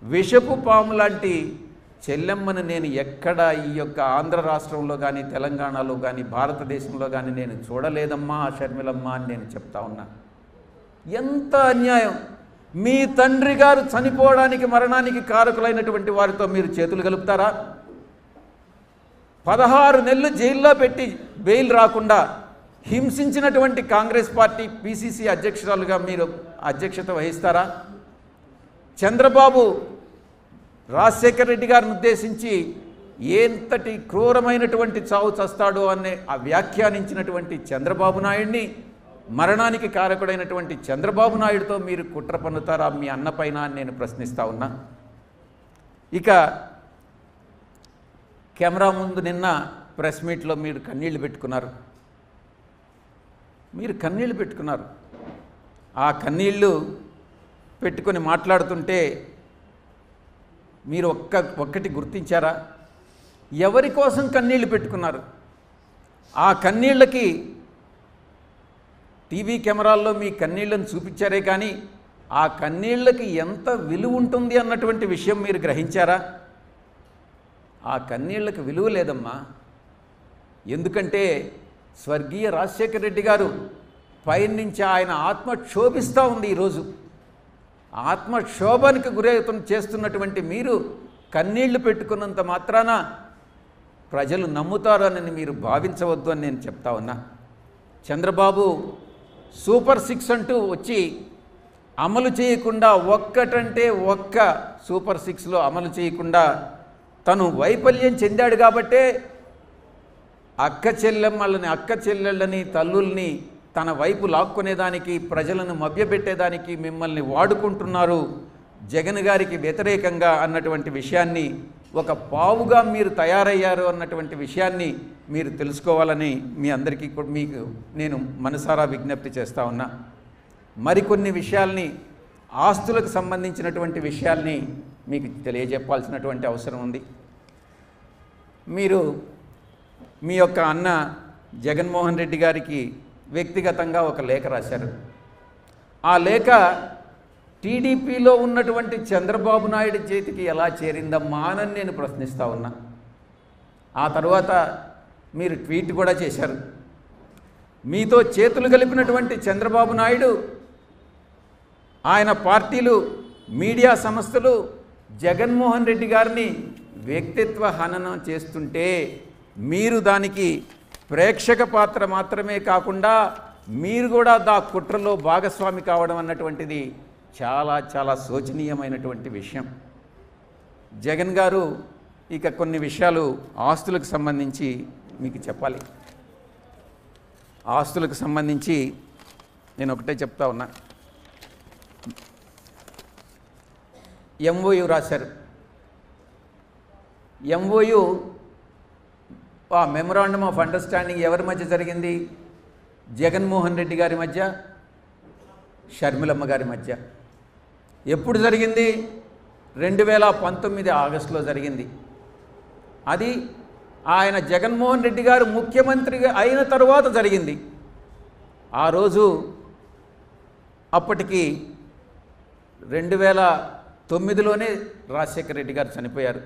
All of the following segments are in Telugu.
విషపు పాము లాంటి చెల్లెమ్మను నేను ఎక్కడ ఈ యొక్క ఆంధ్ర రాష్ట్రంలో కానీ తెలంగాణలో కానీ భారతదేశంలో కానీ నేను చూడలేదమ్మా షర్మిలమ్మ అని నేను చెప్తా ఉన్నా ఎంత అన్యాయం మీ తండ్రి గారు చనిపోవడానికి మరణానికి కారకులైనటువంటి వారితో మీరు చేతులు కలుపుతారా పదహారు నెలలు జైల్లో పెట్టి బెయిల్ రాకుండా హింసించినటువంటి కాంగ్రెస్ పార్టీ పిసిసి అధ్యక్షురాలుగా మీరు అధ్యక్షత వహిస్తారా చంద్రబాబు రాజశేఖర రెడ్డి గారిని ఉద్దేశించి ఎంతటి క్రూరమైనటువంటి చావు చస్తాడో అనే ఆ వ్యాఖ్యానించినటువంటి చంద్రబాబు నాయుడిని మరణానికి కారకుడైనటువంటి చంద్రబాబు నాయుడుతో మీరు కుట్ర పన్నుతారా మీ అన్నపైన అని నేను ప్రశ్నిస్తా ఉన్నా ఇక కెమెరా ముందు నిన్న ప్రెస్ మీట్లో మీరు కన్నీళ్లు పెట్టుకున్నారు మీరు కన్నీళ్లు పెట్టుకున్నారు ఆ కన్నీళ్ళు పెట్టుకొని మాట్లాడుతుంటే మీరు ఒక్క ఒక్కటి గుర్తించారా ఎవరి కోసం కన్నీళ్లు పెట్టుకున్నారు ఆ కన్నీళ్ళకి టీవీ కెమెరాల్లో మీ కన్నీళ్ళను చూపించారే కానీ ఆ కన్నీళ్ళకి ఎంత విలువ ఉంటుంది అన్నటువంటి విషయం మీరు గ్రహించారా ఆ కన్నీళ్ళకి విలువ లేదమ్మా ఎందుకంటే స్వర్గీయ రాజశేఖర రెడ్డి గారు పైనుంచి ఆయన ఆత్మ క్షోభిస్తూ ఉంది ఈరోజు ఆత్మక్షోభానికి గురవుతున్న చేస్తున్నటువంటి మీరు కన్నీళ్లు పెట్టుకున్నంత మాత్రాన ప్రజలు నమ్ముతారని మీరు భావించవద్దు అని నేను చెప్తా ఉన్నా చంద్రబాబు సూపర్ సిక్స్ అంటూ వచ్చి అమలు చేయకుండా ఒక్కటంటే ఒక్క సూపర్ సిక్స్లో అమలు చేయకుండా తను వైఫల్యం చెందాడు కాబట్టే అక్క చెల్లెమ్మలని అక్క చెల్లెళ్ళని తల్లుల్ని తన వైపు లాక్కునేదానికి ప్రజలను మభ్యపెట్టేదానికి మిమ్మల్ని వాడుకుంటున్నారు జగన్ గారికి వ్యతిరేకంగా అన్నటువంటి విషయాన్ని ఒక పావుగా మీరు తయారయ్యారు అన్నటువంటి విషయాన్ని మీరు తెలుసుకోవాలని మీ అందరికీ కూడా మీకు నేను మనసారా విజ్ఞప్తి చేస్తా ఉన్నా మరికొన్ని విషయాల్ని ఆస్తులకు సంబంధించినటువంటి విషయాల్ని మీకు తెలియజెప్పాల్సినటువంటి అవసరం ఉంది మీరు మీ యొక్క అన్న జగన్మోహన్ రెడ్డి గారికి వ్యక్తిగతంగా ఒక లేఖ రాశారు ఆ లేఖ టీడీపీలో ఉన్నటువంటి చంద్రబాబు నాయుడు చేతికి ఎలా చేరిందమ్మా అని నేను ప్రశ్నిస్తా ఉన్నా ఆ తర్వాత మీరు ట్వీట్ కూడా చేశారు మీతో చేతులు కలిపినటువంటి చంద్రబాబు నాయుడు ఆయన పార్టీలు మీడియా సంస్థలు జగన్మోహన్ రెడ్డి గారిని వ్యక్తిత్వ హననం చేస్తుంటే మీరు దానికి ప్రేక్షక పాత్ర మాత్రమే కాకుండా మీరు కూడా దా కుట్రలో భాగస్వామి కావడం అన్నటువంటిది చాలా చాలా శోచనీయమైనటువంటి విషయం జగన్ గారు ఇక కొన్ని విషయాలు ఆస్తులకు సంబంధించి మీకు చెప్పాలి ఆస్తులకు సంబంధించి నేను ఒకటే చెప్తా ఉన్నా ఎంఓయు రాశారు ఎంఓయు ఆ మెమరాండమ్ ఆఫ్ అండర్స్టాండింగ్ ఎవరి మధ్య జరిగింది జగన్మోహన్ రెడ్డి గారి మధ్య షర్మిలమ్మ గారి మధ్య ఎప్పుడు జరిగింది రెండు వేల పంతొమ్మిది ఆగస్టులో జరిగింది అది ఆయన జగన్మోహన్ రెడ్డి గారు ముఖ్యమంత్రిగా అయిన తరువాత జరిగింది ఆ రోజు అప్పటికి రెండు వేల తొమ్మిదిలోనే రాజశేఖర రెడ్డి గారు చనిపోయారు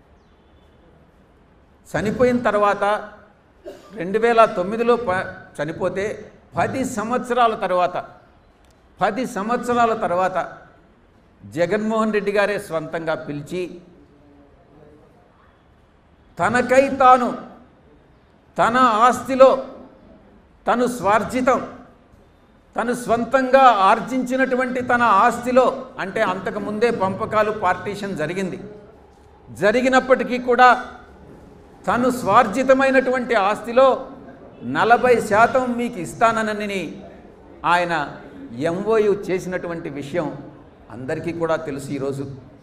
చనిపోయిన తర్వాత రెండు వేల తొమ్మిదిలో ప చనిపోతే పది సంవత్సరాల తర్వాత పది సంవత్సరాల తర్వాత జగన్మోహన్ రెడ్డి గారే స్వంతంగా పిలిచి తనకై తాను తన ఆస్తిలో తను స్వార్జితం తను స్వంతంగా ఆర్జించినటువంటి తన ఆస్తిలో అంటే అంతకుముందే పంపకాలు పార్టీషన్ జరిగింది జరిగినప్పటికీ కూడా తను స్వార్జితమైనటువంటి ఆస్తిలో నలభై శాతం మీకు ఇస్తానని ఆయన ఎంఓయు చేసినటువంటి విషయం అందరికీ కూడా తెలుసు ఈరోజు